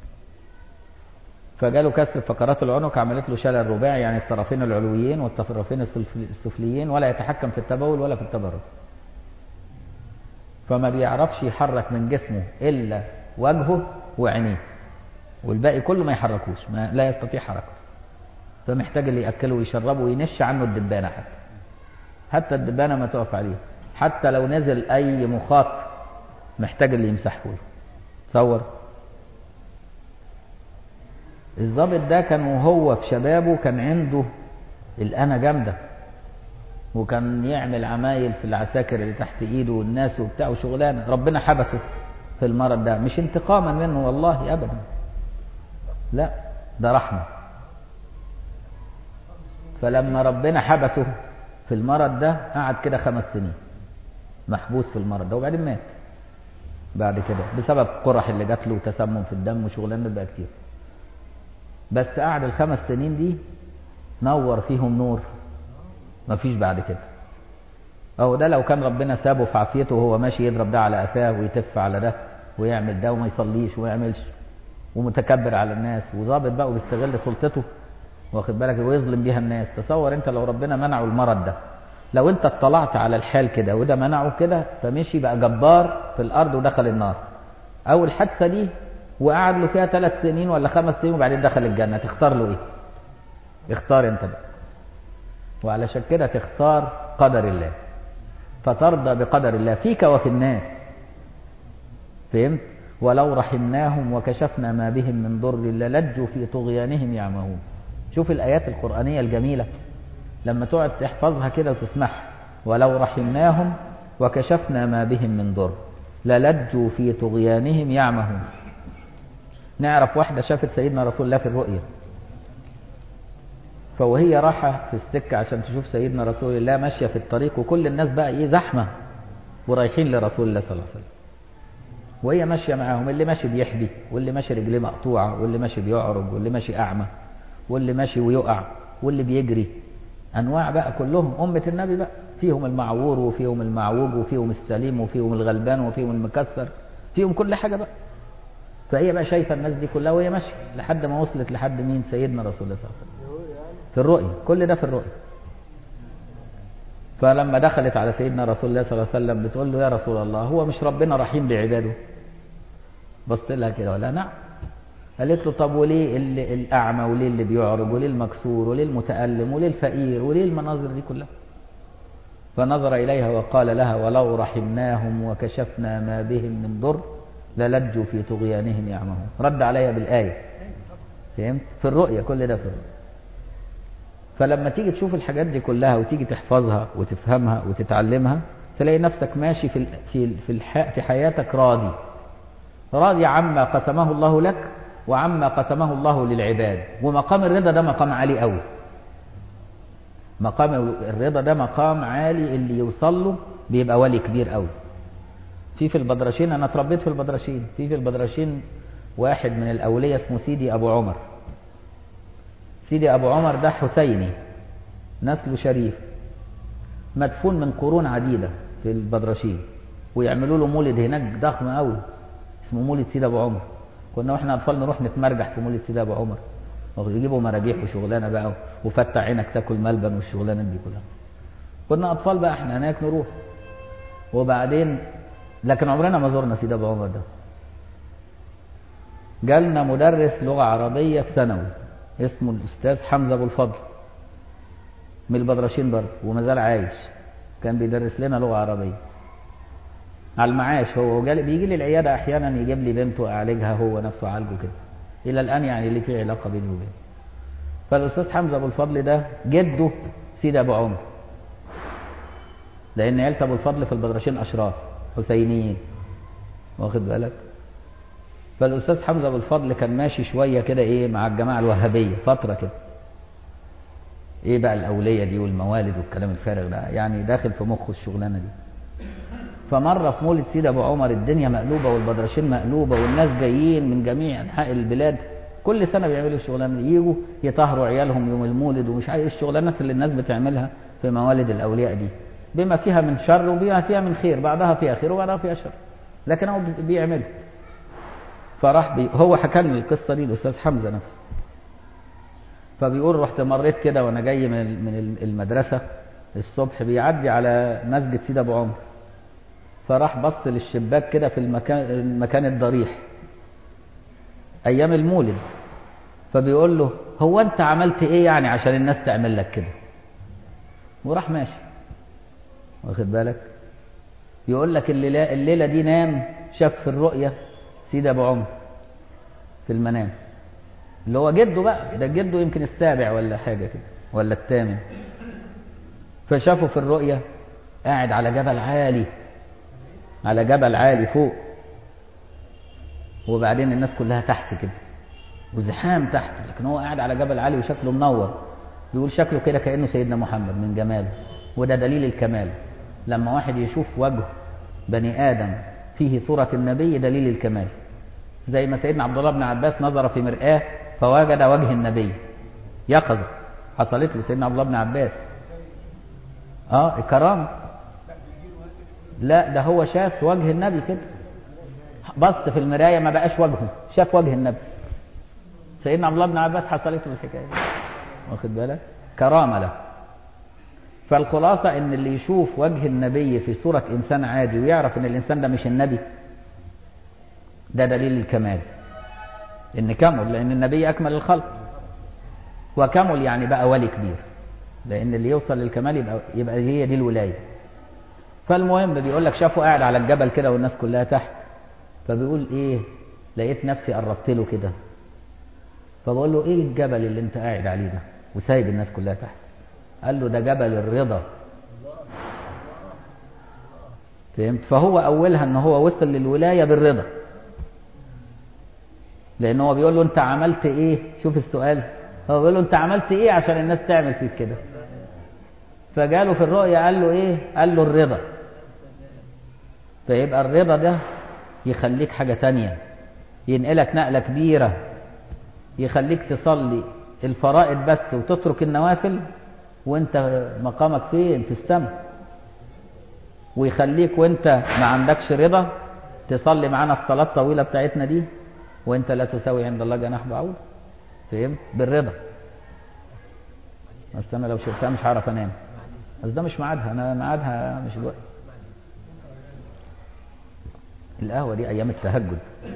Speaker 1: فجاله كسر في فقرات العنق عملت له شلل رباعي يعني الطرفين العلويين والطرفين السفليين ولا يتحكم في التبول ولا في التبرز فما بيعرفش يحرك من جسمه إلا وجهه وعينيه والباقي كله ما يحركوش ما لا يستطيع حركته فمحتاج اللي يأكله ويشربه وينش عنه الدبانة حتى حتى الدبانة ما تقف عليه حتى لو نزل أي مخاط محتاج اللي يمسحه له تصور الضابط ده كان وهو في شبابه كان عنده الأنا جامدة وكان يعمل عمايل في العساكر اللي تحت ايده والناس وبتاع وشغلانه ربنا حبسه في المرض ده مش انتقاما منه والله ابدا لا ده رحمه فلما ربنا حبسه في المرض ده قعد كده خمس سنين محبوس في المرض ده وبعدين مات بعد كده بسبب قرح اللي جات له وتسمم في الدم وشغلانه بقى كتير بس قعد الخمس سنين دي نور فيهم نور مفيش بعد كده أو ده لو كان ربنا سابه في عافيته وهو ماشي يضرب ده على قفاه ويتف على ده ويعمل ده وما يصليش وما يعملش ومتكبر على الناس وظابط بقى وبيستغل سلطته واخد بالك ويظلم بيها الناس تصور انت لو ربنا منعه المرض ده لو انت اطلعت على الحال كده وده منعه كده فمشي بقى جبار في الارض ودخل النار او الحادثه دي وقعد له فيها ثلاث سنين ولا خمس سنين وبعدين دخل الجنه تختار له ايه اختار انت بقى وعلشان كده تختار قدر الله فترضى بقدر الله فيك وفي الناس فهمت ولو رحمناهم وكشفنا ما بهم من ضر للجوا في طغيانهم يعمهون شوف الآيات القرآنية الجميلة لما تقعد تحفظها كده وتسمعها ولو رحمناهم وكشفنا ما بهم من ضر للجوا في طغيانهم يعمهون نعرف واحدة شافت سيدنا رسول الله في الرؤيا فوهي راحة في السكة عشان تشوف سيدنا رسول الله ماشية في الطريق وكل الناس بقى ايه زحمة ورايحين لرسول الله صلى الله عليه وسلم وهي ماشية معاهم اللي ماشي بيحبي واللي ماشي رجليه مقطوعة واللي ماشي بيعرج واللي ماشي أعمى واللي ماشي ويقع واللي بيجري أنواع بقى كلهم أمة النبي بقى فيهم المعور وفيهم المعوج وفيهم السليم وفيهم الغلبان وفيهم المكسر فيهم كل حاجة بقى فهي بقى شايفة الناس دي كلها وهي ماشية لحد ما وصلت لحد مين سيدنا رسول الله صلى الله عليه وسلم في الرؤيا كل ده في الرؤيا فلما دخلت على سيدنا رسول الله صلى الله عليه وسلم بتقول له يا رسول الله هو مش ربنا رحيم بعباده بصت لها كده ولا نعم قالت له طب وليه اللي الأعمى وليه اللي بيعرج وليه المكسور وليه المتألم وليه الفقير وليه المناظر دي كلها فنظر إليها وقال لها ولو رحمناهم وكشفنا ما بهم من ضر للجوا في طغيانهم يعمهون رد عليها بالآية فهمت في الرؤيا كل ده في الرؤيا فلما تيجي تشوف الحاجات دي كلها وتيجي تحفظها وتفهمها وتتعلمها تلاقي نفسك ماشي في في في, في حياتك راضي راضي عما قسمه الله لك وعما قسمه الله للعباد ومقام الرضا ده مقام عالي قوي مقام الرضا ده مقام عالي اللي يوصل له بيبقى ولي كبير قوي في في البدرشين انا اتربيت في البدرشين في في البدرشين واحد من الاولياء اسمه سيدي ابو عمر سيدي ابو عمر ده حسيني نسله شريف مدفون من قرون عديده في البدرشين ويعملوا له مولد هناك ضخم قوي اسمه مولد سيدي ابو عمر كنا واحنا اطفال نروح نتمرجح في مولد سيدي ابو عمر يجيبوا مراجيح وشغلانه بقى وفتح عينك تاكل ملبن والشغلانه دي كلها كنا اطفال بقى احنا هناك نروح وبعدين لكن عمرنا ما زرنا سيدي ابو عمر ده جالنا مدرس لغه عربيه في ثانوي اسمه الاستاذ حمزه ابو الفضل من البدرشين برضه وما زال عايش كان بيدرس لنا لغه عربيه على المعاش هو جالي بيجي لي العياده احيانا يجيب لي بنته اعالجها هو نفسه عالجه كده الى الان يعني ليه في علاقه بيني وبينه فالاستاذ حمزه ابو الفضل ده جده سيدي ابو عمر لان عيله ابو الفضل في البدرشين اشراف حسينيين واخد بالك فالاستاذ حمزه ابو الفضل كان ماشي شويه كده ايه مع الجماعه الوهابيه فتره كده ايه بقى الاوليه دي والموالد والكلام الفارغ ده يعني داخل في مخه الشغلانه دي فمره في مولد سيدي ابو عمر الدنيا مقلوبه والبدرشين مقلوبه والناس جايين من جميع انحاء البلاد كل سنه بيعملوا الشغلانه دي يجوا يطهروا عيالهم يوم المولد ومش عارف ايه الشغلانات اللي الناس بتعملها في موالد الاولياء دي بما فيها من شر وبما فيها من خير بعضها فيها خير وبعضها فيها شر لكن هو بيعمله فراح بي هو حكى لي القصه دي الاستاذ حمزه نفسه فبيقول رحت مريت كده وانا جاي من من المدرسه الصبح بيعدي على مسجد سيدي ابو عمر فراح بص للشباك كده في المكان المكان الضريح ايام المولد فبيقول له هو انت عملت ايه يعني عشان الناس تعمل لك كده وراح ماشي واخد بالك يقول لك الليله, الليلة دي نام شاف في الرؤيه سيدي ابو عمر في المنام اللي هو جده بقى ده جده يمكن السابع ولا حاجه كده ولا الثامن فشافه في الرؤيه قاعد على جبل عالي على جبل عالي فوق وبعدين الناس كلها تحت كده وزحام تحت لكن هو قاعد على جبل عالي وشكله منور بيقول شكله كده كانه سيدنا محمد من جماله وده دليل الكمال لما واحد يشوف وجه بني ادم فيه صوره النبي دليل الكمال زي ما سيدنا عبد الله بن عباس نظر في مرآة فوجد وجه النبي يقظة حصلت له سيدنا عبد الله بن عباس اه الكرامة لا ده هو شاف وجه النبي كده بص في المراية ما بقاش وجهه شاف وجه النبي سيدنا عبد الله بن عباس حصلت له الحكاية دي واخد بالك كرامة له فالخلاصة ان اللي يشوف وجه النبي في صورة انسان عادي ويعرف ان الانسان ده مش النبي ده دليل الكمال ان كمل لان النبي اكمل الخلق وكمل يعني بقى ولي كبير لان اللي يوصل للكمال يبقى يبقى هي دي الولايه فالمهم بيقول لك شافه قاعد على الجبل كده والناس كلها تحت فبيقول ايه لقيت نفسي قربت له كده فبقول له ايه الجبل اللي انت قاعد عليه ده وسايب الناس كلها تحت قال له ده جبل الرضا فهمت فهو اولها ان هو وصل للولايه بالرضا لان هو بيقول له انت عملت ايه شوف السؤال هو بيقول له انت عملت ايه عشان الناس تعمل فيك كده فجاله في الرؤيا قال له ايه قال له الرضا فيبقى الرضا ده يخليك حاجة تانية ينقلك نقلة كبيرة يخليك تصلي الفرائض بس وتترك النوافل وانت مقامك فين في السماء ويخليك وانت ما عندكش رضا تصلي معانا الصلاة الطويلة بتاعتنا دي وانت لا تساوي عند الله جناح بعوض فهمت بالرضا بس انا لو شربتها مش هعرف انام بس ده مش ميعادها انا ميعادها مش الوقت القهوه دي ايام التهجد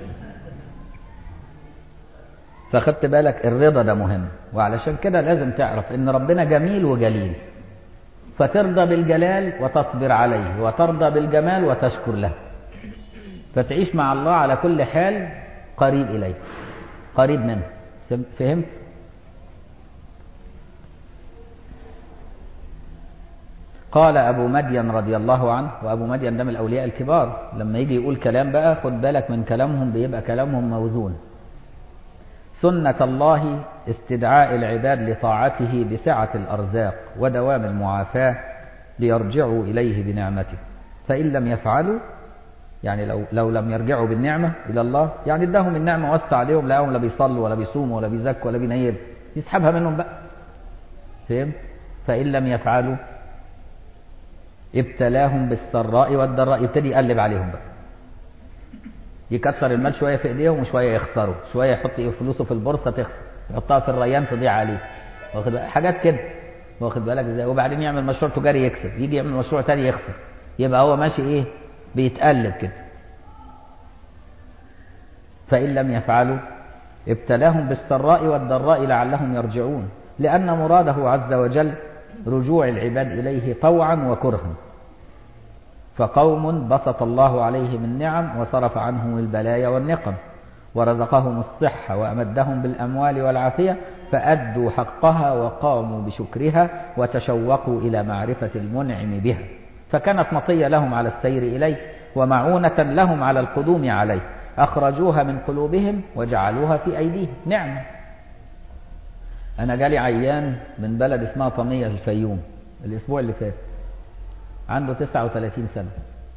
Speaker 1: فخدت بالك الرضا ده مهم وعلشان كده لازم تعرف ان ربنا جميل وجليل فترضى بالجلال وتصبر عليه وترضى بالجمال وتشكر له فتعيش مع الله على كل حال قريب إليه قريب منه فهمت قال أبو مدين رضي الله عنه وأبو مدين ده من الأولياء الكبار لما يجي يقول كلام بقى خد بالك من كلامهم بيبقى كلامهم موزون سنة الله استدعاء العباد لطاعته بسعة الأرزاق ودوام المعافاة ليرجعوا إليه بنعمته فإن لم يفعلوا يعني لو لو لم يرجعوا بالنعمة إلى الله يعني اداهم النعمة وسع عليهم لقاهم لا بيصلوا ولا بيصوموا ولا بيزكوا ولا بينيب يسحبها منهم بقى فهمت فإن لم يفعلوا ابتلاهم بالسراء والضراء يبتدي يقلب عليهم بقى يكسر المال شوية في ايديهم وشوية يخسروا شوية يحط فلوسه في البورصة تخسر يحطها في الريان تضيع عليه واخد بالك حاجات كده واخد بالك ازاي وبعدين يعمل مشروع تجاري يكسب يجي يعمل مشروع تاني يخسر يبقى هو ماشي ايه بيتقلب كده فإن لم يفعلوا ابتلاهم بالسراء والضراء لعلهم يرجعون لأن مراده عز وجل رجوع العباد إليه طوعا وكرها فقوم بسط الله عليهم النعم وصرف عنهم البلايا والنقم ورزقهم الصحة وأمدهم بالأموال والعافية فأدوا حقها وقاموا بشكرها وتشوقوا إلى معرفة المنعم بها فكانت مطية لهم على السير إليه ومعونة لهم على القدوم عليه أخرجوها من قلوبهم وجعلوها في أيديهم نعمة أنا جالي عيان من بلد اسمها طمية الفيوم الأسبوع اللي فات عنده 39 سنة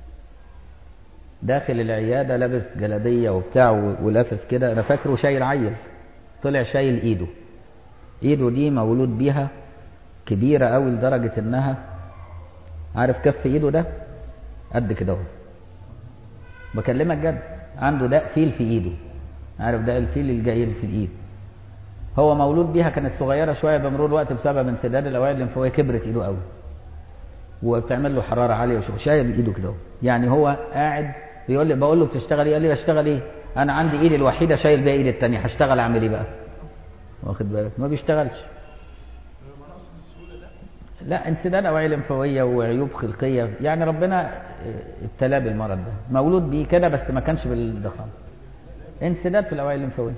Speaker 1: داخل العيادة لابس جلابية وبتاع ولافس كده أنا فاكره شايل عيل طلع شايل إيده إيده دي مولود بيها كبيرة أوي لدرجة إنها عارف كف إيده ده قد كده اهو بكلمك جد عنده داء فيل في إيده عارف داء الفيل الجايل في الإيد هو مولود بيها كانت صغيرة شوية بمرور الوقت بسبب انسداد الأوعية الليمفاوية كبرت إيده قوي وبتعمل له حرارة عالية وشغل شايل إيده كده يعني هو قاعد بيقول لي بقول له بتشتغل ايه؟ قال لي بشتغل ايه؟ انا عندي ايدي الوحيده شايل بيها ايدي الثانيه هشتغل اعمل ايه بقى؟ واخد بالك؟ ما بيشتغلش. لا انسداد اوعيه لمفاويه وعيوب خلقيه يعني ربنا ابتلاه بالمرض ده مولود بيه كده بس ما كانش بالضخام. انسداد في الاوعيه الليمفاويه.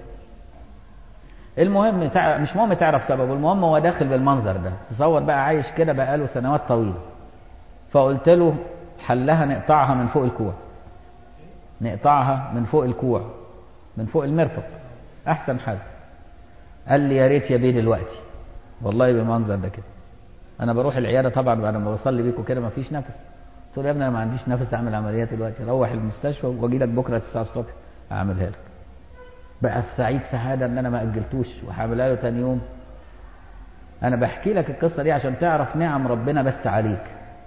Speaker 1: المهم مش مهم تعرف سببه المهم هو داخل بالمنظر ده تصور بقى عايش كده بقاله سنوات طويله فقلت له حلها نقطعها من فوق الكوع نقطعها من فوق الكوع من فوق المرفق احسن حل قال لي يا ريت يا بيه دلوقتي والله بالمنظر ده كده انا بروح العياده طبعا بعد ما بصلي بيكم كده ما فيش نفس قلت له يا ابني انا ما عنديش نفس اعمل عمليات دلوقتي روح المستشفى واجي لك بكره 9 الصبح اعملها لك بقى في سعيد سعاده ان انا ما اجلتوش وهعملها له تاني يوم انا بحكي لك القصه دي عشان تعرف نعم ربنا بس عليك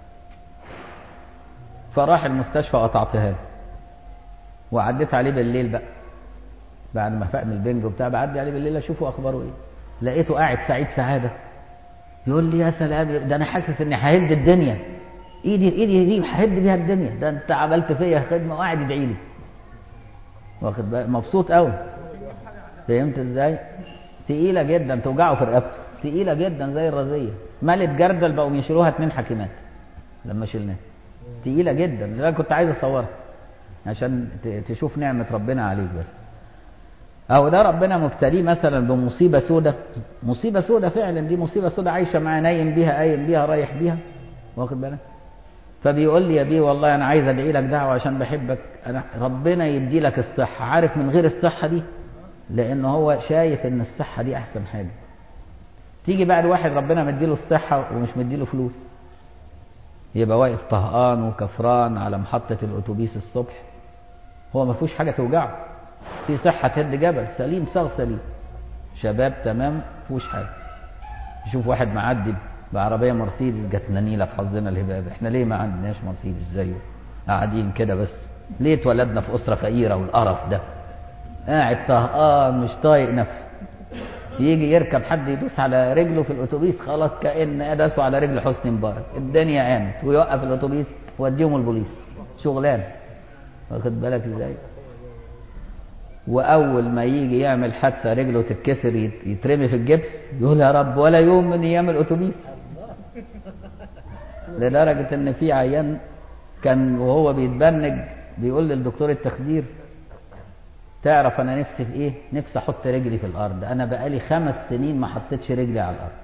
Speaker 1: فراح المستشفى قطعتها له وعديت عليه بالليل بقى بعد ما فاق من البنج وبتاع بعدي عليه بالليل اشوفه اخباره ايه لقيته قاعد سعيد سعاده يقول لي يا سلام ده انا حاسس اني ههد الدنيا ايدي ايدي دي ههد بيها الدنيا ده انت عملت فيا خدمه وقاعد يدعي لي واخد بالك مبسوط قوي فهمت ازاي تقيله جدا توجعه في رقبته تقيله جدا زي الرزيه مالت جردل بقوا يشيلوها اتنين حكيمات لما شلناها تقيله جدا انا كنت عايز اصورها عشان تشوف نعمة ربنا عليك بس أو ده ربنا مبتليه مثلا بمصيبة سودة مصيبة سودة فعلا دي مصيبة سودة عايشة معاه نايم بيها قايم بيها رايح بيها واخد بالك فبيقول لي يا بيه والله أنا عايز أدعي لك دعوة عشان بحبك أنا ربنا يدي لك الصحة عارف من غير الصحة دي لأنه هو شايف إن الصحة دي أحسن حاجة تيجي بقى الواحد ربنا مديله الصحة ومش مديله فلوس يبقى واقف طهقان وكفران على محطة الأتوبيس الصبح هو ما فيهوش حاجة توجعه في صحة تهد جبل سليم صاغ سليم شباب تمام فيهوش حاجة يشوف واحد معدي بعربية مرسيدس جت نيلة في حظنا الهباب احنا ليه ما عندناش مرسيدس زيه قاعدين كده بس ليه اتولدنا في أسرة فقيرة والقرف ده قاعد طهقان مش طايق نفسه يجي يركب حد يدوس على رجله في الاتوبيس خلاص كان داسوا على رجل حسني مبارك الدنيا قامت ويوقف الاتوبيس ويوديهم البوليس شغلانه واخد بالك ازاي واول ما يجي يعمل حادثه رجله تتكسر يترمي في الجبس يقول يا رب ولا يوم من ايام الاتوبيس لدرجه ان في عيان كان وهو بيتبنج بيقول للدكتور التخدير تعرف انا نفسي في ايه نفسي احط رجلي في الارض انا بقالي خمس سنين ما حطيتش رجلي على الارض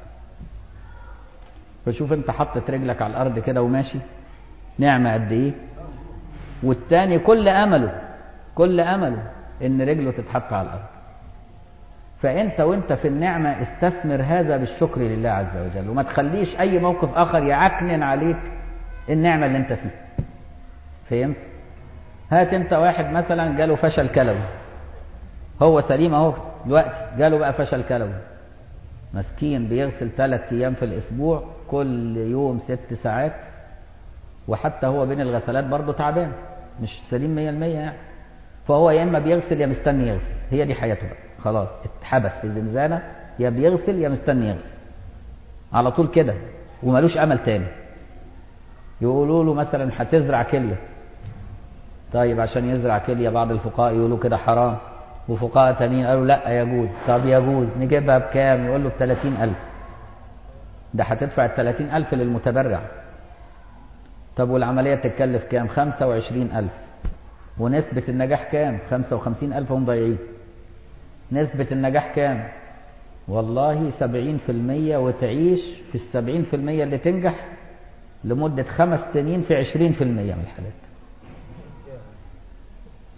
Speaker 1: فشوف انت حطت رجلك على الارض كده وماشي نعمة قد ايه والتاني كل امله كل امله ان رجله تتحط على الارض فانت وانت في النعمة استثمر هذا بالشكر لله عز وجل وما تخليش اي موقف اخر يعكنن عليك النعمة اللي انت فيها فهمت هات انت واحد مثلا جاله فشل كلوي هو سليم اهو دلوقتي جاله بقى فشل كلوي مسكين بيغسل ثلاث ايام في الاسبوع كل يوم ست ساعات وحتى هو بين الغسلات برضه تعبان مش سليم 100% يعني فهو يا اما بيغسل يا مستني يغسل هي دي حياته بقى خلاص اتحبس في زنزانه يا بيغسل يا مستني يغسل على طول كده ومالوش امل تاني يقولوا له مثلا هتزرع كليه طيب عشان يزرع كليه بعض الفقهاء يقولوا كده حرام وفقهاء تانيين قالوا لا يجوز طب يجوز نجيبها بكام يقول له ب 30000 ده هتدفع ال 30000 للمتبرع طب والعملية تتكلف كام 25000 ونسبة النجاح كام 55000 هم ضايعين نسبة النجاح كام والله 70% وتعيش في السبعين في المية اللي تنجح لمدة خمس سنين في عشرين في المية من الحالات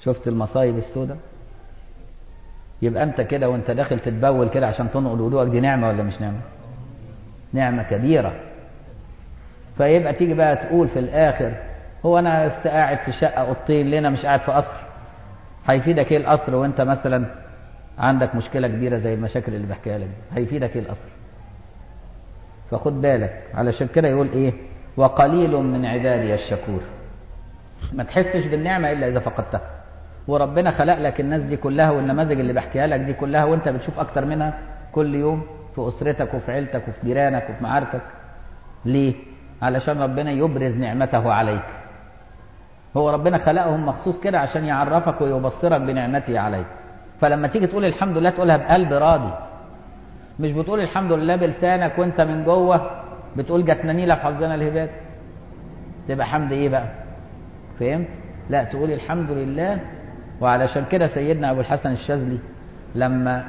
Speaker 1: شفت المصايب السوداء يبقى انت كده وانت داخل تتبول كده عشان تنقل وضوءك دي نعمه ولا مش نعمه نعمه كبيره فيبقى تيجي بقى تقول في الاخر هو انا قاعد في شقه اوضتين ليه انا مش قاعد في قصر هيفيدك ايه القصر وانت مثلا عندك مشكله كبيره زي المشاكل اللي بحكيها لك هيفيدك ايه القصر فخد بالك علشان كده يقول ايه وقليل من عبادي الشكور ما تحسش بالنعمه الا اذا فقدتها وربنا خلق لك الناس دي كلها والنماذج اللي بحكيها لك دي كلها وانت بتشوف اكتر منها كل يوم في اسرتك وفي عيلتك وفي جيرانك وفي معارفك ليه علشان ربنا يبرز نعمته عليك هو ربنا خلقهم مخصوص كده عشان يعرفك ويبصرك بنعمته عليك فلما تيجي تقول الحمد لله تقولها بقلب راضي مش بتقول الحمد لله بلسانك وانت من جوه بتقول جاتنا نيله في حظنا الهبات تبقى حمد ايه بقى فهمت لا تقول الحمد لله وعلشان كده سيدنا ابو الحسن الشاذلي لما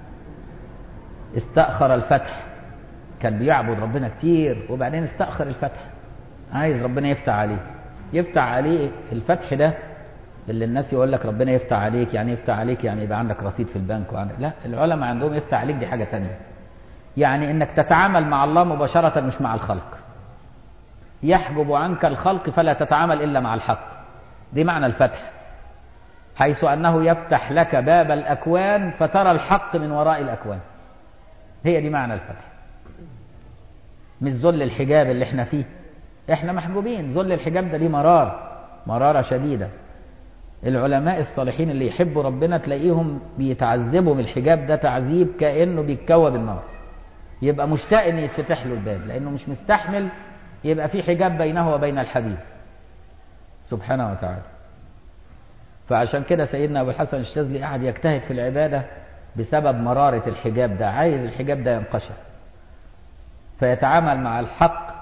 Speaker 1: استأخر الفتح كان بيعبد ربنا كتير وبعدين استأخر الفتح عايز ربنا يفتح عليه يفتح عليه الفتح ده اللي الناس يقول لك ربنا يفتح عليك يعني يفتح عليك يعني يبقى عندك رصيد في البنك وعندك لا العلماء عندهم يفتح عليك دي حاجة تانية يعني انك تتعامل مع الله مباشرة مش مع الخلق يحجب عنك الخلق فلا تتعامل إلا مع الحق دي معنى الفتح حيث أنه يفتح لك باب الأكوان فترى الحق من وراء الأكوان هي دي معنى الفتح مش ذل الحجاب اللي احنا فيه احنا محجوبين ذل الحجاب ده ليه مرار مرارة شديدة العلماء الصالحين اللي يحبوا ربنا تلاقيهم بيتعذبوا من الحجاب ده تعذيب كأنه بيتكوى بالنار يبقى مشتاق ان يتفتح له الباب لانه مش مستحمل يبقى في حجاب بينه وبين الحبيب سبحانه وتعالى فعشان كده سيدنا ابو الحسن الشاذلي قعد يجتهد في العباده بسبب مراره الحجاب ده عايز الحجاب ده ينقشع فيتعامل مع الحق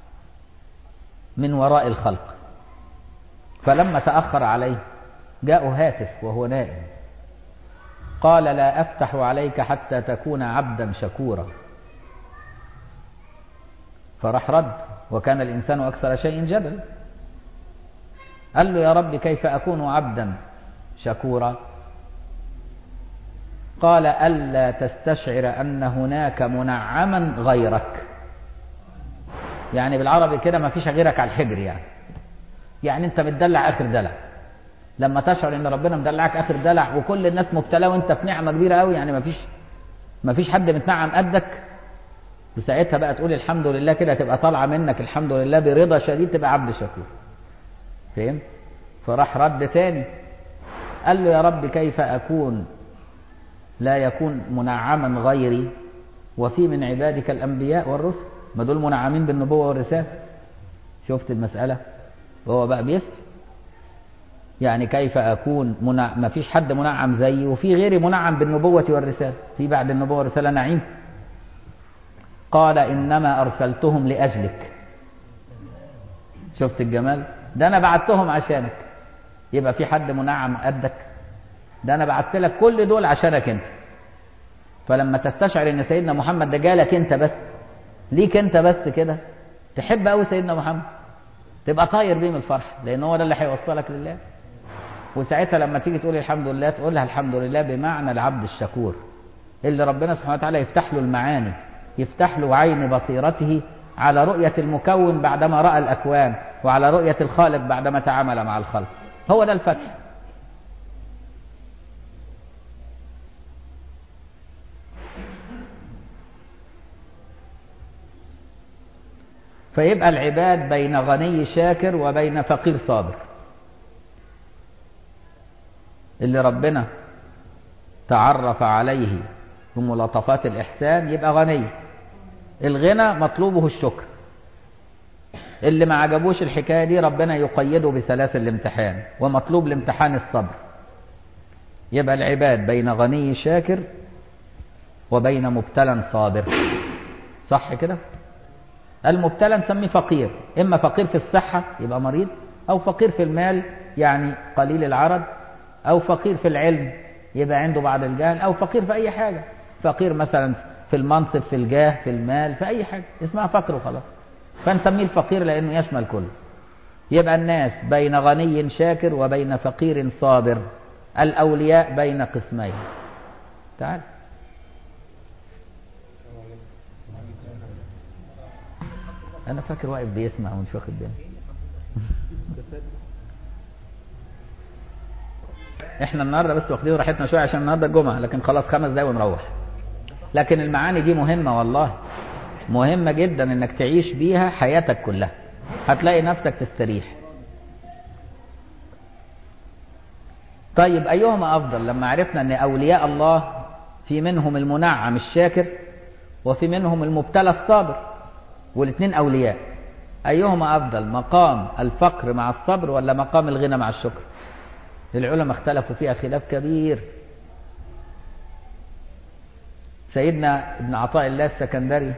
Speaker 1: من وراء الخلق فلما تاخر عليه جاء هاتف وهو نائم قال لا افتح عليك حتى تكون عبدا شكورا فراح رد وكان الانسان اكثر شيء جدل قال له يا رب كيف اكون عبدا شكورا قال الا تستشعر ان هناك منعما غيرك يعني بالعربي كده ما فيش غيرك على الحجر يعني يعني انت متدلع اخر دلع لما تشعر ان ربنا مدلعك اخر دلع وكل الناس مبتلاه وانت في نعمه كبيره قوي يعني ما فيش ما فيش حد متنعم قدك وساعتها بقى تقول الحمد لله كده تبقى طالعه منك الحمد لله برضا شديد تبقى عبد شكور فهم فراح رد تاني قال له يا رب كيف اكون لا يكون منعما غيري وفي من عبادك الانبياء والرسل ما دول منعمين بالنبوه والرساله شفت المساله وهو بقى بيسال يعني كيف اكون منع... ما فيش حد منعم زيي وفي غيري منعم بالنبوه والرساله في بعد النبوه والرساله نعيم قال انما ارسلتهم لاجلك شفت الجمال ده انا بعتهم عشانك يبقى في حد منعم قدك ده انا بعت لك كل دول عشانك انت فلما تستشعر ان سيدنا محمد ده جالك انت بس ليك انت بس كده تحب قوي سيدنا محمد تبقى طاير بيه من الفرح لان هو ده اللي هيوصلك لله وساعتها لما تيجي تقول الحمد لله تقولها الحمد لله بمعنى العبد الشكور اللي ربنا سبحانه وتعالى يفتح له المعاني يفتح له عين بصيرته على رؤية المكون بعدما رأى الأكوان وعلى رؤية الخالق بعدما تعامل مع الخلق هو ده الفتح فيبقى العباد بين غني شاكر وبين فقير صابر اللي ربنا تعرف عليه بملاطفات الإحسان يبقى غني الغنى مطلوبه الشكر اللي ما عجبوش الحكاية دي ربنا يقيده بسلاسل الامتحان ومطلوب الامتحان الصبر يبقى العباد بين غني شاكر وبين مبتلى صابر صح كده المبتلى نسميه فقير اما فقير في الصحة يبقى مريض او فقير في المال يعني قليل العرض او فقير في العلم يبقى عنده بعض الجهل او فقير في اي حاجة فقير مثلا في المنصب في الجاه في المال في اي حاجة اسمها فقر وخلاص فنسميه الفقير لانه يشمل كله يبقى الناس بين غني شاكر وبين فقير صابر الأولياء بين قسمين تعال أنا فاكر واقف بيسمع ومش واخد بالي احنا النهارده بس واخدين راحتنا شويه عشان النهارده الجمعه لكن خلاص خمس دقايق ونروح لكن المعاني دي مهمه والله مهمه جدا انك تعيش بيها حياتك كلها هتلاقي نفسك تستريح طيب ايهما افضل لما عرفنا ان اولياء الله في منهم المنعم الشاكر وفي منهم المبتلى الصابر والاثنين اولياء ايهما افضل مقام الفقر مع الصبر ولا مقام الغنى مع الشكر العلماء اختلفوا فيها خلاف كبير سيدنا ابن عطاء الله السكندري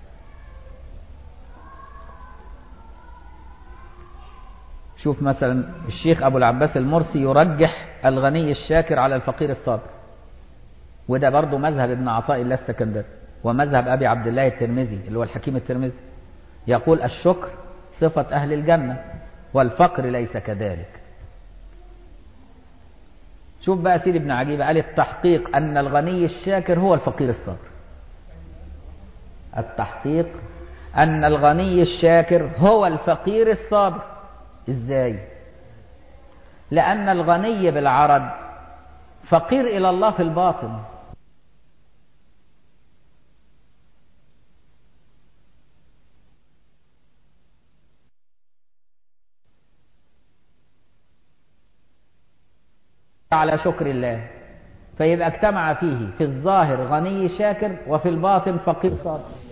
Speaker 1: شوف مثلا الشيخ ابو العباس المرسي يرجح الغني الشاكر على الفقير الصابر وده برضه مذهب ابن عطاء الله السكندري ومذهب ابي عبد الله الترمذي اللي هو الحكيم الترمذي يقول الشكر صفة أهل الجنة والفقر ليس كذلك شوف بقى سيدي ابن عجيبة قال التحقيق أن الغني الشاكر هو الفقير الصابر التحقيق أن الغني الشاكر هو الفقير الصابر إزاي لأن الغني بالعرض فقير إلى الله في الباطن على شكر الله فيبقى اجتمع فيه في الظاهر غني شاكر وفي الباطن فقير صابر